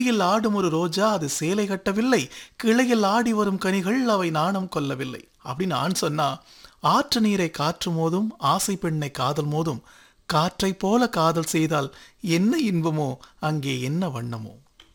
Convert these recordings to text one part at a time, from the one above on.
கிளையில் ஆடும் ஒரு ரோஜா அது சேலை கட்டவில்லை கிளையில் ஆடி வரும் கனிகள் அவை நாணம் கொள்ளவில்லை அப்படின்னு ஆண் சொன்னா ஆற்று நீரை காற்று மோதும் ஆசை பெண்ணை காதல் மோதும் காற்றைப் போல காதல் செய்தால் என்ன இன்பமோ அங்கே என்ன வண்ணமோ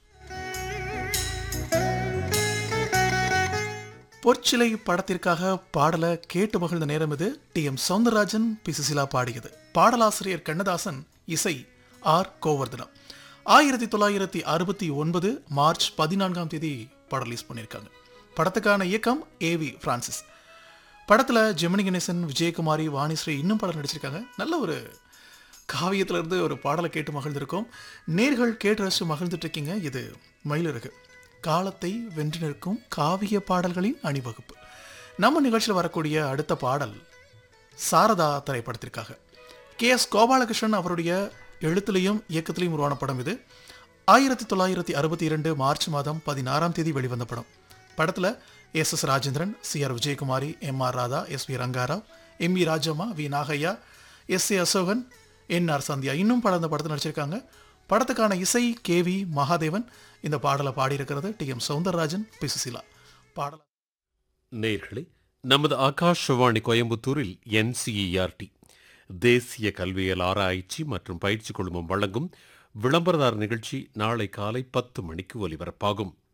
பொற்சிலை படத்திற்காக பாடலை கேட்டு மகிழ்ந்த நேரம் இது T M Soundararajan P Susheela பாடியது பாடலாசிரியர் கண்ணதாசன் இசை ஆர் கோவர்தனம் ஆயிரத்தி தொள்ளாயிரத்தி அறுபத்தி ஒன்பது மார்ச் பதினான்காம் தேதி படம் ரிலீஸ் பண்ணியிருக்காங்க படத்துக்கான இயக்கம் ஏவி பிரான்சிஸ் படத்தில் ஜெமினி கணேசன் விஜயகுமாரி வாணிஸ்ரீ இன்னும் படம் நடிச்சிருக்காங்க நல்ல ஒரு காவியத்துல இருந்து ஒரு பாடலை கேட்டு மகிழ்ந்திருக்கோம் நேர்கள் கேட்டு ரசித்து மகிழ்ந்துட்டு இருக்கீங்க இது மயிலிறகு காலத்தை வென்று நிற்கும் காவிய பாடல்களின் அணிவகுப்பு நம்ம நிகழ்ச்சியில் வரக்கூடிய அடுத்த பாடல் சாரதா திரைப்படத்திற்காக கே எஸ் கோபாலகிருஷ்ணன் அவருடைய எழுத்துலையும் இயக்கத்திலையும் உருவான படம் இது ஆயிரத்தி தொள்ளாயிரத்தி அறுபத்தி இரண்டு மார்ச் மாதம் பதினாறாம் தேதி வெளிவந்த படம் படத்தில் S S Rajendran C R Vijayakumari M R Radha S V Rangarao M V Rajamma V Nagaiah S A Ashokan N R Sandhya இன்னும் படம் இந்த படத்தில் நடிச்சிருக்காங்க படத்துக்கான இசை கே வி மகாதேவன் இந்த பாடலை பாடியிருக்கிறது T M Soundararajan P Susheela பாடல் நேர்களே நமது ஆகாஷவாணி கோயம்புத்தூரில் என்சிஇஆர்டி தேசிய கல்வியல் ஆராய்ச்சி மற்றும் பயிற்சி குழுமம் வழங்கும் விளம்பரதார் நிகழ்ச்சி நாளை காலை பத்து மணிக்கு ஒலிபரப்பாகும்